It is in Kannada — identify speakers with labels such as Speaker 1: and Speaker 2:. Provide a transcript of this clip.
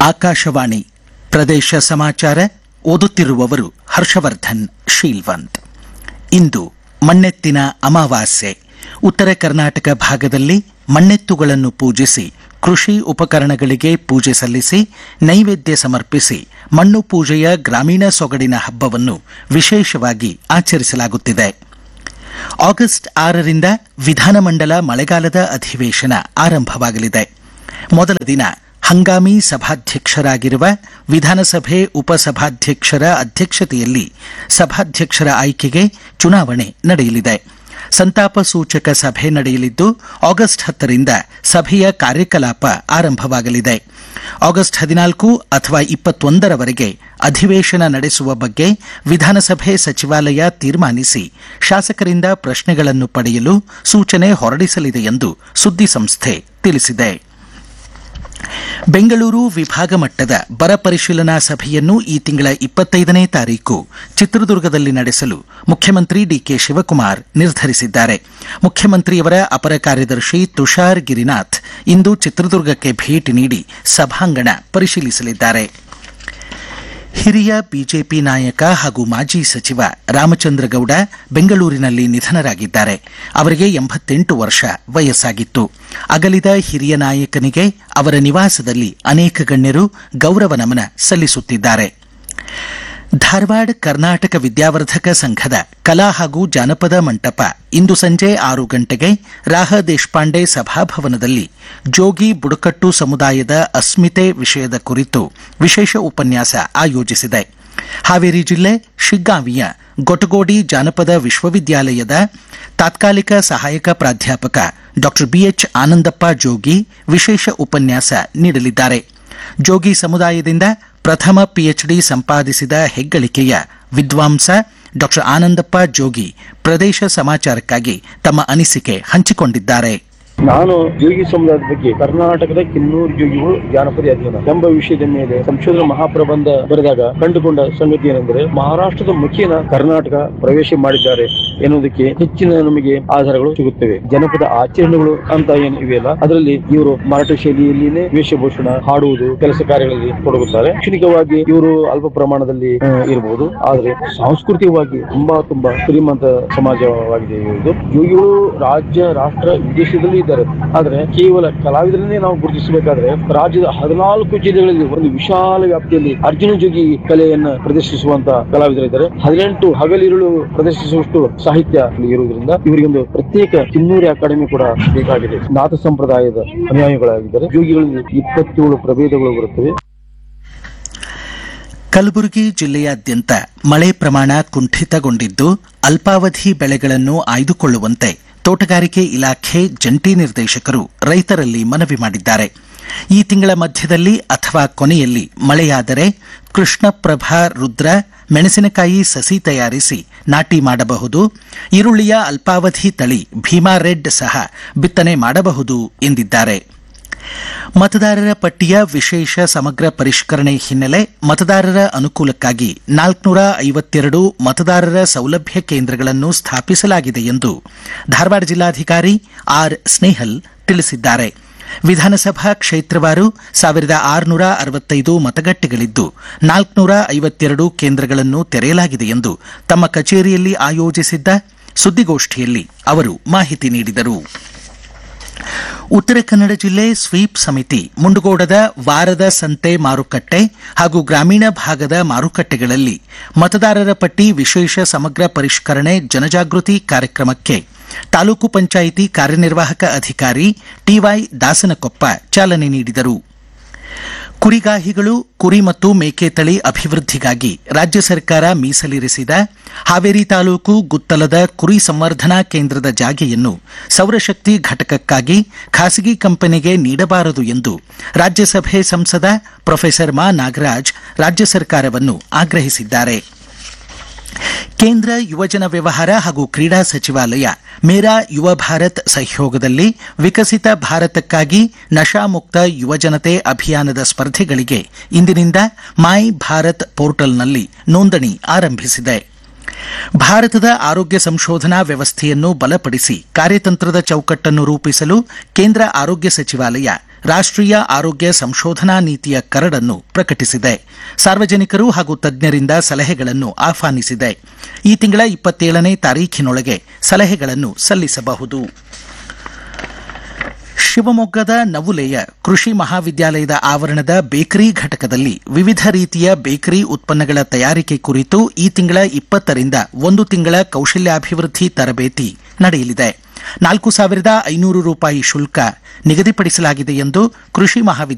Speaker 1: ಆಕಾಶವಾಣಿ ಪ್ರದೇಶ ಸಮಾಚಾರ ಓದುತ್ತಿರುವವರು ಹರ್ಷವರ್ಧನ್ ಶೀಲ್ವಂತ್ ಇಂದು ಮಣ್ಣೆತ್ತಿನ ಅಮಾವಾಸ್ಯೆ ಉತ್ತರ ಕರ್ನಾಟಕ ಭಾಗದಲ್ಲಿ ಮಣ್ಣೆತ್ತುಗಳನ್ನು ಪೂಜಿಸಿ ಕೃಷಿ ಉಪಕರಣಗಳಿಗೆ ಪೂಜೆ ಸಲ್ಲಿಸಿ ನೈವೇದ್ಯ ಸಮರ್ಪಿಸಿ ಮಣ್ಣು ಪೂಜೆಯ ಗ್ರಾಮೀಣ ಸೊಗಡಿನ ಹಬ್ಬವನ್ನು ವಿಶೇಷವಾಗಿ ಆಚರಿಸಲಾಗುತ್ತಿದೆ ಆಗಸ್ಟ್ ಆರರಿಂದ ವಿಧಾನಮಂಡಲ ಮಳೆಗಾಲದ ಅಧಿವೇಶನ ಆರಂಭವಾಗಲಿದೆ ಮೊದಲ ದಿನ ಹಂಗಾಮಿ ಸಭಾಧ್ಯಕ್ಷರಾಗಿರುವ ವಿಧಾನಸಭೆ ಉಪಸಭಾಧ್ಯಕ್ಷರ ಅಧ್ಯಕ್ಷತೆಯಲ್ಲಿ ಸಭಾಧ್ಯಕ್ಷರ ಆಯ್ಕೆಗೆ ಚುನಾವಣೆ ನಡೆಯಲಿದೆ ಸಂತಾಪ ಸೂಚಕ ಸಭೆ ನಡೆಯಲಿದ್ದು ಆಗಸ್ಟ್ ಹತ್ತರಿಂದ ಸಭೆಯ ಕಾರ್ಯಕಲಾಪ ಆರಂಭವಾಗಲಿದೆ ಆಗಸ್ಟ್ ಹದಿನಾಲ್ಕು ಅಥವಾ ಇಪ್ಪತ್ತೊಂದರವರೆಗೆ ಅಧಿವೇಶನ ನಡೆಸುವ ಬಗ್ಗೆ ವಿಧಾನಸಭೆ ಸಚಿವಾಲಯ ತೀರ್ಮಾನಿಸಿ ಶಾಸಕರಿಂದ ಪ್ರಶ್ನೆಗಳನ್ನು ಪಡೆಯಲು ಸೂಚನೆ ಹೊರಡಿಸಲಿದೆ ಎಂದು ಸುದ್ದಿಸಂಸ್ಥೆ ತಿಳಿಸಿದೆ ಬೆಂಗಳೂರು ವಿಭಾಗ ಮಟ್ಟದ ಬರ ಪರಿಶೀಲನಾ ಸಭೆಯನ್ನು ಈ ತಿಂಗಳ ಇಪ್ಪತ್ತೈದನೇ ತಾರೀಕು ಚಿತ್ರದುರ್ಗದಲ್ಲಿ ನಡೆಸಲು ಮುಖ್ಯಮಂತ್ರಿ ಡಿಕೆ ಶಿವಕುಮಾರ್ ನಿರ್ಧರಿಸಿದ್ದಾರೆ ಮುಖ್ಯಮಂತ್ರಿಯವರ ಅಪರ ಕಾರ್ಯದರ್ಶಿ ತುಷಾರ್ ಗಿರಿನಾಥ್ ಇಂದು ಚಿತ್ರದುರ್ಗಕ್ಕೆ ಭೇಟಿ ನೀಡಿ ಸಭಾಂಗಣ ಪರಿಶೀಲಿಸಲಿದ್ದಾರೆ ಹಿರಿಯ ಬಿಜೆಪಿ ನಾಯಕ ಹಾಗೂ ಮಾಜಿ ಸಚಿವ ರಾಮಚಂದ್ರ ಗೌಡ ಬೆಂಗಳೂರಿನಲ್ಲಿ ನಿಧನರಾಗಿದ್ದಾರೆ ಅವರಿಗೆ ಎಂಬತ್ತೆಂಟು ವರ್ಷ ವಯಸ್ಸಾಗಿತ್ತು ಅಗಲಿದ ಹಿರಿಯ ನಾಯಕನಿಗೆ ಅವರ ನಿವಾಸದಲ್ಲಿ ಅನೇಕ ಗಣ್ಯರು ಗೌರವ ನಮನ ಸಲ್ಲಿಸುತ್ತಿದ್ದಾರೆ ಧಾರವಾಡ ಕರ್ನಾಟಕ ವಿದ್ಯಾವರ್ಧಕ ಸಂಘದ ಕಲಾ ಹಾಗೂ ಜಾನಪದ ಮಂಟಪ ಇಂದು ಸಂಜೆ ಆರು ಗಂಟೆಗೆ ರಾಹ ದೇಶಪಾಂಡೆ ಸಭಾಭವನದಲ್ಲಿ ಜೋಗಿ ಬುಡಕಟ್ಟು ಸಮುದಾಯದ ಅಸ್ಮಿತೆ ವಿಷಯದ ಕುರಿತು ವಿಶೇಷ ಉಪನ್ಯಾಸ ಆಯೋಜಿಸಿದೆ ಹಾವೇರಿ ಜಿಲ್ಲೆ ಶಿಗ್ಗಾಂವಿಯ ಗೊಟಗೋಡಿ ಜಾನಪದ ವಿಶ್ವವಿದ್ಯಾಲಯದ ತಾತ್ಕಾಲಿಕ ಸಹಾಯಕ ಪ್ರಾಧ್ಯಾಪಕ ಡಾ ಬಿಎಚ್ ಆನಂದಪ್ಪ ಜೋಗಿ ವಿಶೇಷ ಉಪನ್ಯಾಸ ನೀಡಲಿದ್ದಾರೆ ಜೋಗಿ ಸಮುದಾಯದಿಂದ ಪ್ರಥಮ ಪಿಎಚ್ಡಿ ಸಂಪಾದಿಸಿದ ಹೆಗ್ಗಳಿಕೆಯ ವಿದ್ವಾಂಸ ಡಾ ಆನಂದಪ್ಪ ಜೋಗಿ ಪ್ರದೇಶ ಸಮಾಚಾರಕ್ಕಾಗಿ ತಮ್ಮ ಅನಿಸಿಕೆ ಹಂಚಿಕೊಂಡಿದ್ದಾರೆ
Speaker 2: ನಾನು ಯೋಗಿ ಸಮುದಾಯದ ಬಗ್ಗೆ ಕರ್ನಾಟಕದ ಕಿನ್ನೂರು ಯೋಗಿಗಳು ಜಾನಪದ ಅಧ್ಯಯನ ಎಂಬ ವಿಷಯದ ಮೇಲೆ ಸಂಶೋಧನಾ ಮಹಾಪ್ರಬಂಧ ಬರೆದಾಗ ಕಂಡುಕೊಂಡ ಸಂಗತಿ ಏನೆಂದರೆ ಮಹಾರಾಷ್ಟ್ರದ ಮುಖೇನ ಕರ್ನಾಟಕ ಪ್ರವೇಶ ಮಾಡಿದ್ದಾರೆ ಎನ್ನುವುದಕ್ಕೆ ಹೆಚ್ಚಿನ ನಮಗೆ ಆಧಾರಗಳು ಸಿಗುತ್ತವೆ ಜನಪದ ಆಚರಣೆಗಳು ಅಂತ ಏನು ಇವೆಯಲ್ಲ ಅದರಲ್ಲಿ ಇವರು ಮರಾಠ ಶೈಲಿಯಲ್ಲಿನೇ ವೇಷಭೂಷಣ ಹಾಡುವುದು ಕೆಲಸ ಕಾರ್ಯಗಳಲ್ಲಿ ತೊಡಗುತ್ತಾರೆ ಶೈಕ್ಷಣಿಕವಾಗಿ ಇವರು ಅಲ್ಪ ಪ್ರಮಾಣದಲ್ಲಿ ಆ, ಇರಬಹುದು ಆದರೆ ಸಾಂಸ್ಕೃತಿಕವಾಗಿ ತುಂಬಾ ತುಂಬಾ ಶ್ರೀಮಂತ ಸಮಾಜವಾಗಿದೆ ಇದು ಯೋಗಿಗಳು ರಾಜ್ಯ ರಾಷ್ಟ್ರ ವಿದೇಶದಲ್ಲಿ ಇದ್ದಾರೆ ಆದ್ರೆ ಕೇವಲ ಕಲಾವಿದರನ್ನೇ ನಾವು ಗುರುತಿಸಬೇಕಾದ್ರೆ ರಾಜ್ಯದ ಹದಿನಾಲ್ಕು ಜಿಲ್ಲೆಗಳಲ್ಲಿ ಒಂದು ವಿಶಾಲ ವ್ಯಾಪ್ತಿಯಲ್ಲಿ ಅರ್ಜುನ ಜೋಗಿ ಕಲೆಯನ್ನ ಪ್ರದರ್ಶಿಸುವಂತ ಕಲಾವಿದರಿದ್ದಾರೆ ಹದಿನೆಂಟು ಹಗಲಿರುಳು ಪ್ರದರ್ಶಿಸುವಷ್ಟು ಸಾಹಿತ್ಯ ಇಲ್ಲಿ ಇರುವುದರಿಂದ ಇವರಿಗೊಂದು ಪ್ರತ್ಯೇಕ ಕಿನ್ನೂರಿ ಅಕಾಡೆಮಿ ಕೂಡ ಬೇಕಾಗಿದೆ ನಾಥ ಸಂಪ್ರದಾಯದ ಅನುಯಾಯಿಗಳಾಗಿದ್ದಾರೆ ಯೋಗಿಗಳಲ್ಲಿ ಇಪ್ಪತ್ತೇಳು ಪ್ರಭೇದಗಳು ಬರುತ್ತವೆ
Speaker 1: ಕಲಬುರಗಿ ಜಿಲ್ಲೆಯಾದ್ಯಂತ ಮಳೆ ಪ್ರಮಾಣ ಕುಂಠಿತಗೊಂಡಿದ್ದು ಅಲ್ಪಾವಧಿ ಬೆಳೆಗಳನ್ನು ಆಯ್ದುಕೊಳ್ಳುವಂತೆ ತೋಟಗಾರಿಕೆ ಇಲಾಖೆ ಜಂಟಿ ನಿರ್ದೇಶಕರು ರೈತರಲ್ಲಿ ಮನವಿ ಮಾಡಿದ್ದಾರೆ ಈ ತಿಂಗಳ ಮಧ್ಯದಲ್ಲಿ ಅಥವಾ ಕೊನೆಯಲ್ಲಿ ಮಳೆಯಾದರೆ ಕೃಷ್ಣಪ್ರಭಾ ರುದ್ರ ಮೆಣಸಿನಕಾಯಿ ಸಸಿ ತಯಾರಿಸಿ ನಾಟಿ ಮಾಡಬಹುದು ಈರುಳ್ಳಿಯ ಅಲ್ಪಾವಧಿ ತಳಿ ಭೀಮಾ ರೆಡ್ ಸಹ ಬಿತ್ತನೆ ಮಾಡಬಹುದು ಎಂದಿದ್ದಾರೆ ಮತದಾರರ ಪಟ್ಟಿಯ ವಿಶೇಷ ಸಮಗ್ರ ಪರಿಷ್ಕರಣೆ ಹಿನ್ನೆಲೆ ಮತದಾರರ ಅನುಕೂಲಕ್ಕಾಗಿ ನಾಲ್ಕುನೂರ ಐವತ್ತೆರಡು ಮತದಾರರ ಸೌಲಭ್ಯ ಕೇಂದ್ರಗಳನ್ನು ಸ್ಥಾಪಿಸಲಾಗಿದೆ ಎಂದು ಧಾರವಾಡ ಜಿಲ್ಲಾಧಿಕಾರಿ ಆರ್ ಸ್ನೇಹಲ್ ತಿಳಿಸಿದ್ದಾರೆ ವಿಧಾನಸಭಾ ಕ್ಷೇತ್ರವಾರು ಸಾವಿರದ ಆರುನೂರ ಅರವತ್ತೈದು ಮತಗಟ್ಟೆಗಳಿದ್ದು ನಾಲ್ಕುನೂರ ಐವತ್ತೆರಡು ಕೇಂದ್ರಗಳನ್ನು ತೆರೆಯಲಾಗಿದೆ ಎಂದು ತಮ್ಮ ಕಚೇರಿಯಲ್ಲಿ ಆಯೋಜಿಸಿದ್ದ ಸುದ್ದಿಗೋಷ್ಠಿಯಲ್ಲಿ ಅವರು ಮಾಹಿತಿ ನೀಡಿದರು ಉತ್ತರ ಕನ್ನಡ ಜಿಲ್ಲೆ ಸ್ವೀಪ್ ಸಮಿತಿ ಮುಂಡಗೋಡದ ವಾರದ ಸಂತೆ ಮಾರುಕಟ್ಟೆ ಹಾಗೂ ಗ್ರಾಮೀಣ ಭಾಗದ ಮಾರುಕಟ್ಟೆಗಳಲ್ಲಿ ಮತದಾರರ ಪಟ್ಟಿ ವಿಶೇಷ ಸಮಗ್ರ ಪರಿಷ್ಕರಣೆ ಜನಜಾಗೃತಿ ಕಾರ್ಯಕ್ರಮಕ್ಕೆ ತಾಲೂಕು ಪಂಚಾಯಿತಿ ಕಾರ್ಯನಿರ್ವಾಹಕ ಅಧಿಕಾರಿ ಟಿವೈ ದಾಸನಕೊಪ್ಪ ಚಾಲನೆ ನೀಡಿದರು ಕುರಿಗಾಹಿಗಳು ಕುರಿ ಮತ್ತು ಮೇಕೆ ತಳಿ ಅಭಿವೃದ್ಧಿಗಾಗಿ ರಾಜ್ಯ ಸರ್ಕಾರ ಮೀಸಲಿರಿಸಿದ ಹಾವೇರಿ ತಾಲೂಕು ಗುತ್ತಲದ ಕುರಿ ಸಂವರ್ಧನಾ ಕೇಂದ್ರದ ಜಾಗೆಯನ್ನು ಸೌರಶಕ್ತಿ ಘಟಕಕ್ಕಾಗಿ ಖಾಸಗಿ ಕಂಪನಿಗೆ ನೀಡಬಾರದು ಎಂದು ರಾಜ್ಯಸಭೆ ಸಂಸದ ಪ್ರೊಫೆಸರ್ ಮಾ ನಾಗರಾಜ್ ರಾಜ್ಯ ಸರ್ಕಾರವನ್ನು ಆಗ್ರಹಿಸಿದ್ದಾರೆ ಕೇಂದ್ರ ಯುವಜನ ವ್ಯವಹಾರ ಹಾಗೂ ಕ್ರೀಡಾ ಸಚಿವಾಲಯ ಮೇರಾ ಯುವ ಭಾರತ್ ಸಹಯೋಗದಲ್ಲಿ ವಿಕಸಿತ ಭಾರತಕ್ಕಾಗಿ ನಶಾಮುಕ್ತ ಯುವಜನತೆ ಅಭಿಯಾನದ ಸ್ಪರ್ಧೆಗಳಿಗೆ ಇಂದಿನಿಂದ ಮೈ ಭಾರತ್ ಪೋರ್ಟಲ್ನಲ್ಲಿ ನೋಂದಣಿ ಆರಂಭಿಸಿದೆ ಭಾರತದ ಆರೋಗ್ಯ ಸಂಶೋಧನಾ ವ್ಯವಸ್ಥೆಯನ್ನು ಬಲಪಡಿಸಿ ಕಾರ್ಯತಂತ್ರದ ಚೌಕಟ್ಟನ್ನು ರೂಪಿಸಲು ಕೇಂದ್ರ ಆರೋಗ್ಯ ಸಚಿವಾಲಯ ರಾಷ್ಟ್ರೀಯ ಆರೋಗ್ಯ ಸಂಶೋಧನಾ ನೀತಿಯ ಕರಡನ್ನು ಪ್ರಕಟಿಸಿದೆ ಸಾರ್ವಜನಿಕರು ಹಾಗೂ ತಜ್ಞರಿಂದ ಸಲಹೆಗಳನ್ನು ಆಹ್ವಾನಿಸಿದೆ ಈ ತಿಂಗಳ ಇಪ್ಪತ್ತೇಳನೇ ತಾರೀಖಿನೊಳಗೆ ಸಲಹೆಗಳನ್ನು ಸಲ್ಲಿಸಬಹುದು ಶಿವಮೊಗ್ಗದ ನವುಲೆಯ ಕೃಷಿ ಮಹಾವಿದ್ಯಾಲಯದ ಆವರಣದ ಬೇಕರಿ ಘಟಕದಲ್ಲಿ ವಿವಿಧ ರೀತಿಯ ಬೇಕರಿ ಉತ್ಪನ್ನಗಳ ತಯಾರಿಕೆ ಕುರಿತು ಈ ತಿಂಗಳ ಇಪ್ಪತ್ತರಿಂದ ಒಂದು ತಿಂಗಳ ಕೌಶಲ್ಯಾಭಿವೃದ್ಧಿ ತರಬೇತಿ ನಡೆಯಲಿದೆ ನಾಲ್ಕು ಸಾವಿರದ ಐನೂರು ರೂಪಾಯಿ ಶುಲ್ಕ ನಿಗದಿಪಡಿಸಲಾಗಿದೆ ಎಂದು ಕೃಷಿ ಮಹಾವಿದ್ಯಾಲಯ